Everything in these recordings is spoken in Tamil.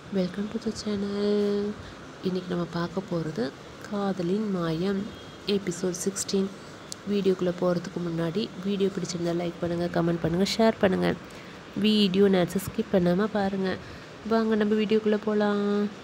வெல்கம் டு த சேனல் இன்றைக்கி நம்ம பார்க்க போகிறது காதலின் மாயம் எபிசோட் சிக்ஸ்டீன் வீடியோக்குள்ளே போகிறதுக்கு முன்னாடி வீடியோ பிடிச்சிருந்தா லைக் பண்ணுங்கள் கமெண்ட் பண்ணுங்கள் ஷேர் பண்ணுங்கள் வீடியோ நேரத்தை ஸ்கிப் பண்ணாமல் பாருங்கள் வாங்க நம்ம வீடியோக்குள்ளே போகலாம்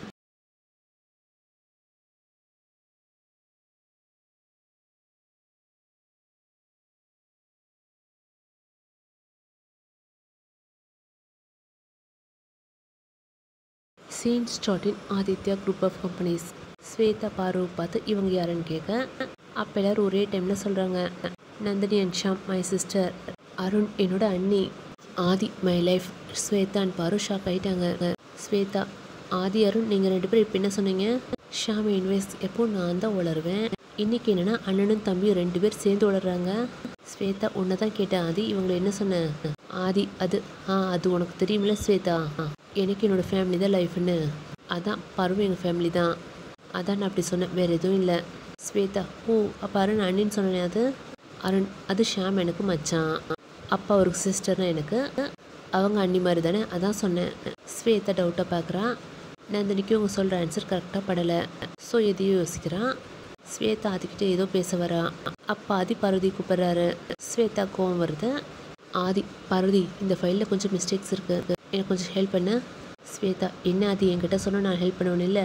scene start in Aditya group of companies Shweta பார்வை பார்த்து இவங்க யாருன்னு கேட்க அப்போ எல்லாரும் ஒரே டைமில் சொல்கிறாங்க Nandini and Sham my sister Arun என்னோட அண்ணி Adhi my life Shweta and Paru shock ஆகிட்டாங்க ஸ்வேதா ஆதி அருண் நீங்கள் ரெண்டு பேரும் இப்போ என்ன சொன்னீங்க ஷாம் இன்வெஸ்ட் எப்போ நான் தான் வளருவேன் இன்னைக்கு என்னன்னா அண்ணனும் தம்பியும் ரெண்டு பேர் சேர்ந்து வளர்றாங்க ஸ்வேதா உன்னை தான் கேட்டேன் ஆதி இவங்களை என்ன சொன்னேன் ஆதி அது ஆ அது உனக்கு தெரியுமில்ல ஸ்வேதா ஆ, எனக்கு என்னோட ஃபேமிலி தான் லைஃப்னு அதான் பருவம் எங்கள் ஃபேமிலி தான் அதான் நான் அப்படி சொன்னேன் வேறு எதுவும் இல்லை ஸ்வேதா ஓ அப்போ அருண் அண்ணின்னு சொன்னேன் அது அருண் அது ஷாம் எனக்கு மச்சான் அப்பா அவருக்கு சிஸ்டர்னா எனக்கு அவங்க அண்ணி மாதிரி தானே அதான் சொன்னேன் ஸ்வேதா டவுட்டாக பார்க்குறான் நந்தினிக்கு அவங்க சொல்கிற ஆன்சர் கரெக்டாக படலை ஸோ எதையும் யோசிக்கிறான் ஸ்வேதா ஆதிக்கிட்ட ஏதோ பேச வரா அப்பா ஆதி பார்வதி கூப்பிட்றாரு ஸ்வேதா கோவம் வருது ஆதி பார்வதி இந்த ஃபைலில் கொஞ்சம் மிஸ்டேக்ஸ் இருக்கு எனக்கு கொஞ்சம் ஹெல்ப் பண்ண ஸ்வேதா என்ன ஆதி என்கிட்ட சொன்னால் நான் ஹெல்ப் பண்ணுவேன் இல்லை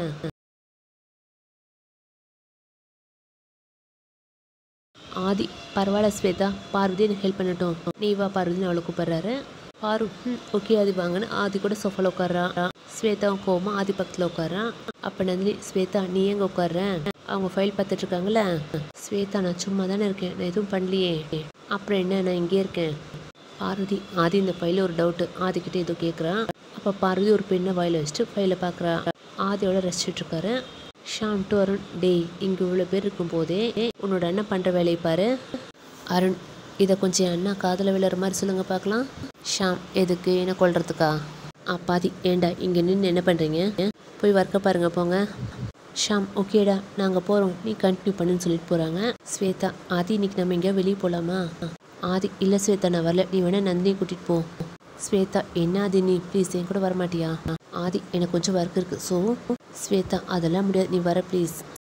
ஆதி பரவாயில்ல ஸ்வேதா பார்வதி எனக்கு ஹெல்ப் பண்ணட்டும் நீ வா பார்வதினு அவளை கூப்பிட்றாரு பாரு ம் ஓகே ஆதி வாங்கன்னு ஆதி கூட சோஃபாவில் உட்கார்றான் ஸ்வேதாவும் கோவமா ஆதி பக்கத்தில் உட்காரான் அப்போ நந்தினி ஸ்வேதா நீ எங்கே உட்கார்ற அவங்க ஃபைல் பார்த்துட்டு இருக்காங்களே ஸ்வேதா நான் சும்மா தானே இருக்கேன் நான் எதுவும் பண்ணலையே அப்புறம் என்ன நான் இங்கே இருக்கேன் பார்வதி ஆதி இந்த ஃபைலில் ஒரு டவுட்டு ஆதிக்கிட்ட ஏதோ கேட்குறான் அப்போ பார்வதி ஒரு பெண்ணை வாயில் வச்சுட்டு ஃபைலை பார்க்குறா ஆதியோட ரசிச்சுட்டு இருக்காரு ஷாம் டு அருண் டேய் இங்கே இவ்வளோ பேர் இருக்கும்போதே உன்னோட அண்ணன் பண்ணுற வேலையை பாரு அருண் இதை கொஞ்சம் என் அண்ணா காதில் விழுற மாதிரி சொல்லுங்க பார்க்கலாம் ஷாம் எதுக்கு என்ன கொல்றதுக்கா அப்பாதி ஏண்டா இங்கே நின்று என்ன பண்ணுறீங்க போய் ஒர்க்கை பாருங்க போங்க ஷாம் ஓகேடா நாங்கள் போகிறோம் நீ கண்டினியூ பண்ணுன்னு சொல்லிட்டு போகிறாங்க ஸ்வேதா ஆதி இன்னைக்கு நம்ம எங்கேயா வெளியே போகலாமா ஆதி இல்லை ஸ்வேதா நான் வரல நீ வேணா நந்தினியை கூட்டிகிட்டு போ ஸ்வேதா என்ன ஆதி நீ ப்ளீஸ் என் கூட வரமாட்டியா ஆதி எனக்கு கொஞ்சம் ஒர்க் இருக்குது ஸோ ஸ்வேதா அதெல்லாம் முடியாது நீ வர ப்ளீஸ்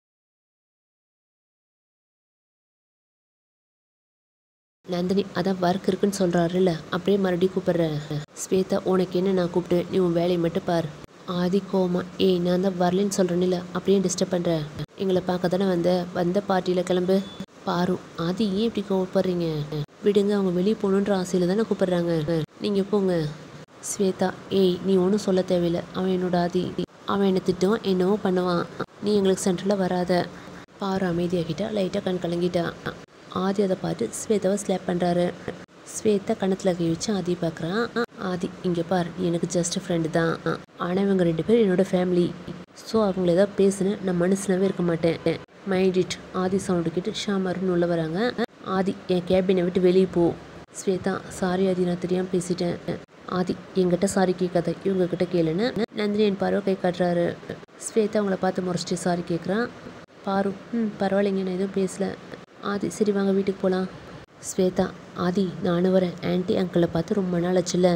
நந்தினி அதான் ஒர்க் இருக்குன்னு சொல்கிறாருல்ல அப்படியே மறுபடியும் கூப்பிடுறேன் ஸ்வேதா உனக்கு என்ன நான் கூப்பிட்டு நீ உன் வேலையை மட்டும் பார் ஆதி கோமா ஏய் நான் தான் வரலன்னு சொல்கிறேன்ல அப்படியே டிஸ்டர்ப் பண்ணுறேன் எங்களை பார்க்க தானே வந்த வந்த பார்ட்டியில் கிளம்பு பாரு ஆதி ஏன் இப்படி கோவப்படுறீங்க விடுங்க அவங்க வெளியே போகணுன்ற ஆசையில் தானே கூப்பிடுறாங்க நீங்கள் போங்க ஸ்வேதா ஏய் நீ ஒன்றும் சொல்ல தேவையில்லை அவன் என்னோட ஆதி அவன் என்னை திட்டுவான் என்னவோ பண்ணுவான் நீ எங்களுக்கு சென்டரில் வராத பாரு அமைதியாகிட்டா லைட்டாக கண் கலங்கிட்டா ஆதி அதை பார்த்து ஸ்வேதாவை ஸ்லாப் பண்ணுறாரு ஸ்வேதா கணத்தில் கை வச்சு ஆதி பார்க்குறான் ஆதி இங்கே பார் நீ எனக்கு ஜஸ்ட் ஃப்ரெண்டு தான் ஆனால் இவங்க ரெண்டு பேரும் என்னோட ஃபேமிலி ஸோ அவங்கள ஏதாவது பேசுனேன் நான் மனுஷனாவே இருக்க மாட்டேன் மைண்ட் இட் ஆதி சவுண்டு கேட்டு ஷாம் அருண் உள்ள வராங்க ஆதி என் கேபினை விட்டு வெளியே போ ஸ்வேதா சாரி ஆதி நான் தெரியாமல் பேசிட்டேன் ஆதி என்கிட்ட சாரி கேட்காத இவங்க கிட்ட கேளுன்னு நந்தினி என் பார்வை கை காட்டுறாரு ஸ்வேதா அவங்கள பார்த்து முறைச்சிட்டு சாரி கேட்குறான் பாரு ம் பரவாயில்லைங்க நான் எதுவும் பேசல ஆதி சரி வாங்க வீட்டுக்கு போகலாம் ஸ்வேதா ஆதி நானும் வரேன் ஆன்ட்டி அங்கிளை பார்த்து ரொம்ப நாள் ஆச்சுல்ல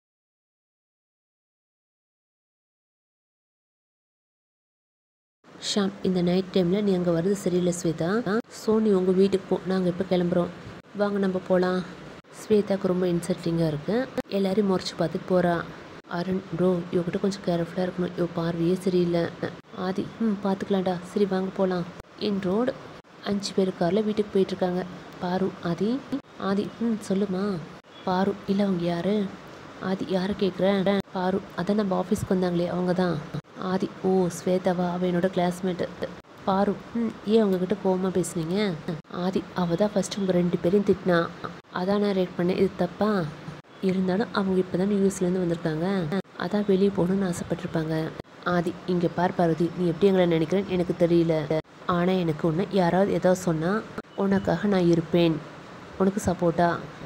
ஷாம் இந்த நைட் டைமில் நீ அங்கே வர்றது சரியில்லை ஸ்வேதா ஸோ நீ உங்கள் வீட்டுக்கு போ நாங்கள் இப்போ கிளம்புறோம் வாங்க நம்ம போகலாம் ஸ்வேதாக்கு ரொம்ப இன்சல்ட்டிங்காக இருக்கு எல்லாரையும் முறைச்சி பார்த்துட்டு போகிறா அருண் ப்ரோ இவகிட்ட கொஞ்சம் கேர்ஃபுல்லாக இருக்கணும் இவ பார்வையே சரியில்லை ஆதி ம் பார்த்துக்கலாம்டா சரி வாங்க போகலாம் இன் ரோடு அஞ்சு பேர் காரில் வீட்டுக்கு போயிட்டுருக்காங்க பாரு ஆதி ஆதி ம் சொல்லுமா பாரு இல்லை அவங்க யாரு ஆதி யாரை கேட்குறேன் பாரு அதான் நம்ம ஆஃபீஸ்க்கு வந்தாங்களே அவங்க தான் ஆதி ஓ ஸ்வேதாவா அவ என்னோட கிளாஸ்மேட்டு பாரு ம் ஏன் உங்ககிட்ட கோவமாக பேசுனீங்க ஆதி அவ தான் ஃபர்ஸ்ட் உங்கள் ரெண்டு பேரையும் திட்டினா அதான் நான் ரேட் பண்ணேன் இது தப்பா இருந்தாலும் அவங்க இப்போ தான் யூஎஸ்லேருந்து வந்திருக்காங்க அதான் வெளியே போகணும்னு ஆசைப்பட்டிருப்பாங்க ஆதி இங்கே பார் பார்வதி நீ எப்படி எங்களை நினைக்கிறேன்னு எனக்கு தெரியல ஆனால் எனக்கு ஒன்று யாராவது ஏதாவது சொன்னால் உனக்காக நான் இருப்பேன் உனக்கு சப்போர்ட்டா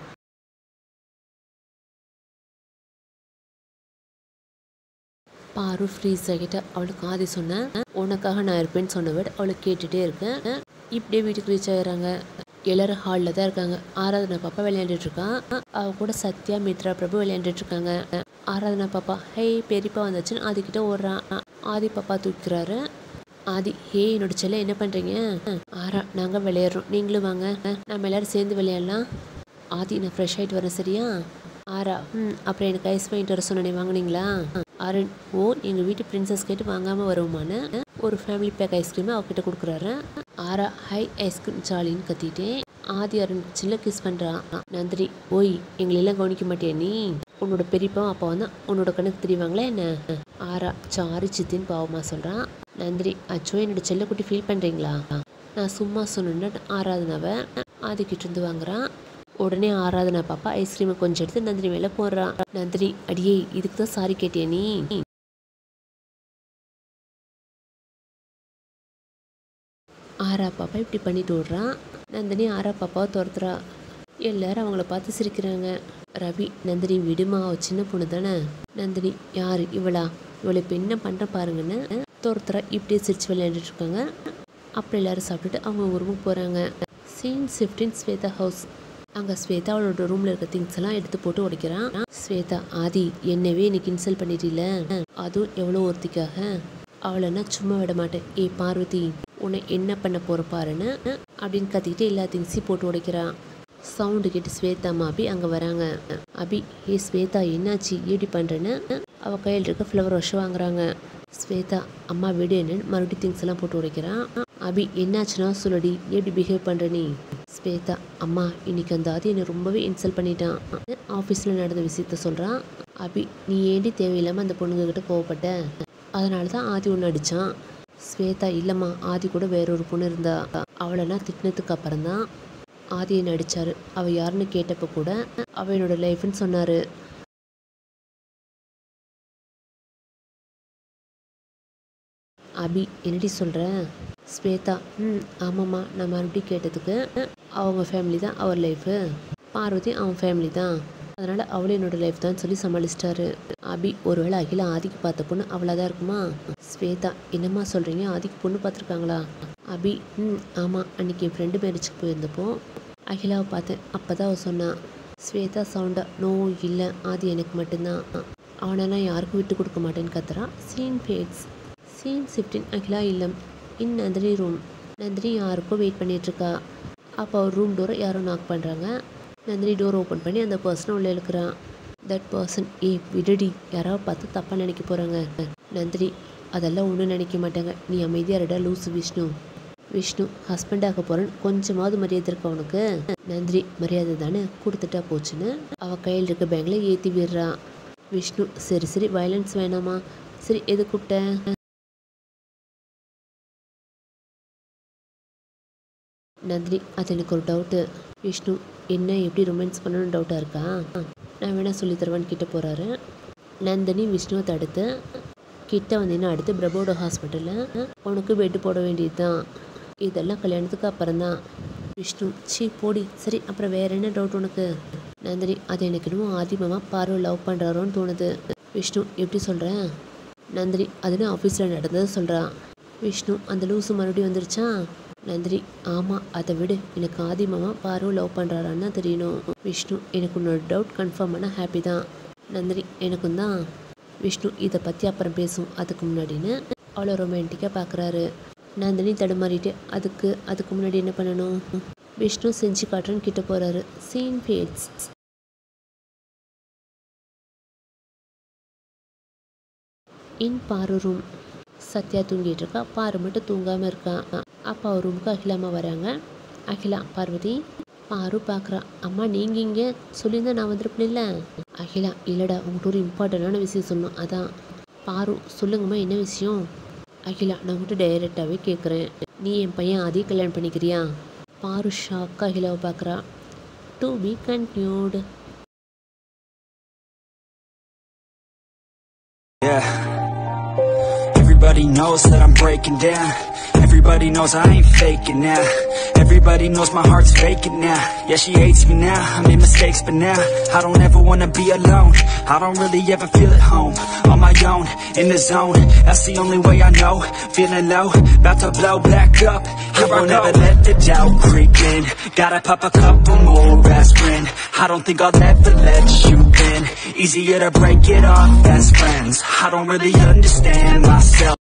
பாரு ஃப்ரீஸ் ஆகிட்ட அவளுக்கு ஆதி சொன்னேன் உனக்காக நான் இருப்பேன்னு சொன்னவட் அவளை கேட்டுட்டே இருக்கேன் இப்படியே வீட்டுக்கு ரீச் ஆகுறாங்க எல்லாரும் ஹாலில் தான் இருக்காங்க ஆராதனை பாப்பா விளையாண்டுட்டு இருக்கான் அவ கூட சத்யா மித்ரா பிரபு விளையாண்டுட்டு இருக்காங்க ஆராதனா பாப்பா ஹே பெரியப்பா வந்துச்சுன்னு ஆதிக்கிட்ட ஓடுறான் ஆதி பாப்பா தூக்கிறாரு ஆதி ஹே என்னோட செல்ல என்ன பண்ணுறீங்க ஆரா நாங்கள் விளையாடுறோம் நீங்களும் வாங்க நம்ம எல்லாரும் சேர்ந்து விளையாடலாம் ஆதி நான் ஃப்ரெஷ் ஆகிட்டு வரேன் சரியா ஆரா ம் அப்புறம் எனக்கு ஐஸ் வாங்கிட்டு வர சொன்னே வாங்குனீங்களா அருண் ஓ எங்கள் வீட்டு பிரின்சஸ் கேட்டு வாங்காமல் வருவோமான்னு ஒரு ஃபேமிலி பேக் ஐஸ்கிரீமை அவகிட்ட கொடுக்குறாரு ஆரா ஹை ஐஸ்கிரீம் ஜாலின்னு கத்திட்டேன் ஆதி அருண் சின்ன கிஸ் பண்ணுறான் நந்தினி ஓய் எங்களெல்லாம் கவனிக்க மாட்டியா நீ உன்னோட பெரியப்பா அப்பா வந்து உன்னோட கணக்கு தெரியவாங்களா என்ன ஆரா சாரி சித்தின்னு பாவமா சொல்கிறான் நந்தினி அச்சோ என்னோட செல்லக்குட்டி ஃபீல் பண்ணுறீங்களா நான் சும்மா சொன்னேன்னு ஆராதனாவை ஆதிக்கிட்ட இருந்து வாங்குறான் உடனே ஆராதனா பாப்பா ஐஸ்கிரீமை கொஞ்சம் எடுத்து நந்தினி மேலே போடுறான் நந்தினி அடியே இதுக்கு தான் சாரி கேட்டியா நீ ஆரா பாப்பா இப்படி பண்ணிட்டு விடுறான் நந்தினி ஆரா பாப்பாவை துரத்துறா எல்லாரும் அவங்கள பார்த்து சிரிக்கிறாங்க ரவி நந்தினி விடுமா அவ சின்ன பொண்ணு தானே நந்தினி யாரு இவளா இவளை இப்போ என்ன பண்ணுற பாருங்கன்னு துரத்துறா இப்படியே சிரிச்சு விளையாண்டுட்டு இருக்காங்க அப்புறம் எல்லாரும் சாப்பிட்டுட்டு அவங்க ரூமுக்கு போகிறாங்க சீன் ஃபிஃப்டீன் ஸ்வேதா ஹவுஸ் அங்கே ஸ்வேதா அவளோட ரூமில் இருக்க திங்ஸ் எல்லாம் எடுத்து போட்டு உடைக்கிறான் ஸ்வேதா ஆதி என்னவே இன்னைக்கு இன்சல்ட் பண்ணிட்டில அதுவும் எவ்வளோ ஒருத்திக்காக அவளை நான் சும்மா விட மாட்டேன் ஏ பார்வதி உன்னை என்ன பண்ண போற பாருன்னு அப்படின்னு கத்திக்கிட்டு எல்லா திங்ஸையும் போட்டு உடைக்கிறான் சவுண்டு கேட்டு ஸ்வேதா அம்மா அபி அங்கே வராங்க அபி ஏ ஸ்வேதா என்னாச்சு எப்படி பண்ணுறேன்னு அவள் கையில் இருக்க ஃப்ளவர் வாஷ் வாங்குறாங்க ஸ்வேதா அம்மா விடு என்னன்னு மறுபடியும் திங்ஸ் எல்லாம் போட்டு உடைக்கிறான் அபி என்னாச்சுன்னா சொல்லடி எப்படி பிஹேவ் பண்ணுற நீ ஸ்வேதா அம்மா இன்னைக்கு அந்த ஆதி என்னை ரொம்பவே இன்சல்ட் பண்ணிட்டான் ஆஃபீஸில் நடந்த விஷயத்த சொல்கிறான் அபி நீ ஏண்டி தேவையில்லாமல் அந்த பொண்ணுங்க கிட்ட கோவப்பட்ட அதனால தான் ஆதி ஒன்று அடித்தான் ஸ்வேதா இல்லைம்மா ஆதி கூட வேறொரு பொண்ணு இருந்தா அவளை நான் திட்டினதுக்கு அப்புறம் தான் ஆதியை நடிச்சாரு அவ யாருன்னு கேட்டப்ப கூட அவ என்னோட லைஃப்னு சொன்னாரு அபி என்னடி சொல்ற ஸ்வேதா ம் ஆமாம்மா நான் மறுபடியும் கேட்டதுக்கு அவங்க ஃபேமிலி தான் அவர் லைஃபு பார்வதி அவன் ஃபேமிலி தான் அதனால அவளும் என்னோட லைஃப் தான் சொல்லி சமாளிச்சிட்டாரு அபி ஒருவேளை அகிலா ஆதிக்கு பார்த்த பொண்ணு அவளாக தான் இருக்குமா ஸ்வேதா என்னம்மா சொல்கிறீங்க ஆதிக்கு பொண்ணு பார்த்துருக்காங்களா அபி ம் ஆமாம் அன்னைக்கு என் ஃப்ரெண்டு மேரேஜுக்கு போயிருந்தப்போ அகிலாவை பார்த்தேன் அப்போ தான் அவள் சொன்னான் ஸ்வேதா சவுண்டா நோ இல்லை ஆதி எனக்கு மட்டும்தான் அவனை நான் யாருக்கும் விட்டு கொடுக்க மாட்டேன்னு கத்துறான் சீன் ஃபேட்ஸ் சீன் சிப்டின் அகிலா இல்லம் இன் நந்தினி ரூம் நந்தினி யாருக்கோ வெயிட் பண்ணிட்டு இருக்கா அப்போ அவர் ரூம் டோரை யாரோ நாக் பண்ணுறாங்க நந்தினி டோர் ஓப்பன் பண்ணி அந்த பர்சனை உள்ளே இழுக்கிறான் தட் பர்சன் ஏ விடுடி யாராவது பார்த்து தப்பாக நினைக்க போகிறாங்க நந்தினி அதெல்லாம் ஒன்றும் நினைக்க மாட்டாங்க நீ அமைதியாக இருடா லூசு விஷ்ணு விஷ்ணு ஹஸ்பண்டாக போகிறேன்னு கொஞ்சமாவது மரியாதை இருக்கா உனக்கு நந்தினி மரியாதை தானே கொடுத்துட்டா போச்சுன்னு அவள் கையில் இருக்க பேங்கில் ஏற்றி விடுறா விஷ்ணு சரி சரி வயலன்ஸ் வேணாமா சரி எது கூப்பிட்ட நந்தினி அது எனக்கு ஒரு டவுட்டு விஷ்ணு என்ன எப்படி ரொமான்ஸ் பண்ணணும்னு டவுட்டாக இருக்கா நான் வேணா சொல்லி தருவான்னு கிட்ட போகிறாரு நந்தினி விஷ்ணுவை தடுத்து கிட்ட வந்தீங்கன்னா அடுத்து பிரபோட ஹாஸ்பிட்டலில் உனக்கு பெட்டு போட வேண்டியது தான் இதெல்லாம் கல்யாணத்துக்கு அப்புறம் தான் விஷ்ணு சீ போடி சரி அப்புறம் வேற என்ன டவுட் உனக்கு நந்தினி அது எனக்கு இன்னும் ஆதிமமாக பார்வை லவ் பண்ணுறாரோன்னு தோணுது விஷ்ணு எப்படி சொல்கிறேன் நந்தினி அதுன்னு ஆஃபீஸில் நடந்ததை சொல்கிறான் விஷ்ணு அந்த லூசு மறுபடியும் வந்துருச்சா நந்தினி ஆமாம் அதை விடு எனக்கு ஆதிமாமா பாரு லவ் பண்ணுறாரான்னு தான் தெரியணும் விஷ்ணு எனக்கு உன்னோட டவுட் கன்ஃபார்ம் பண்ண ஹாப்பி தான் நந்தினி எனக்கும் தான் விஷ்ணு இதை பற்றி அப்புறம் பேசும் அதுக்கு முன்னாடின்னு அவ்வளோ ரொமான்டிக்காக பார்க்குறாரு நந்தினி தடுமாறிட்டு அதுக்கு அதுக்கு முன்னாடி என்ன பண்ணணும் விஷ்ணு செஞ்சு காட்டுறேன்னு கிட்ட போகிறாரு சீன் ஃபேட்ஸ் இன் பாரு ரூம் சத்யா தூங்கிட்டு இருக்கா பாரு மட்டும் தூங்காமல் இருக்கா அப்பா அவர் ரூமுக்கு அகிலாமா வராங்க அகிலா பார்வதி பாரு பார்க்குறா அம்மா நீங்கள் இங்கே சொல்லியிருந்தா நான் வந்திருப்பேன்ல அகிலா இல்லைடா உங்கள்கிட்ட ஒரு இம்பார்ட்டண்டான விஷயம் சொன்னோம் அதான் பாரு சொல்லுங்கம்மா என்ன விஷயம் அகிலா நான் உங்கள்கிட்ட டைரெக்டாகவே கேட்குறேன் நீ என் பையன் அதே கல்யாணம் பண்ணிக்கிறியா பாரு ஷாக்காக அகிலாவை பார்க்குறா to be continued Yeah. Everybody knows that I'm breaking down. Everybody knows I ain't faking now. Everybody knows my heart's faking now. Yeah, she hates me now. I made mistakes, but now I don't ever wanna be alone. I don't really ever feel at home. On my own, in the zone. That's the only way I know. Feeling low, about to blow back up. I won't ever let the doubt creep in. Gotta pop a couple more aspirin. I don't think I'll ever let you in. Easier to break it off best friends I don't really understand myself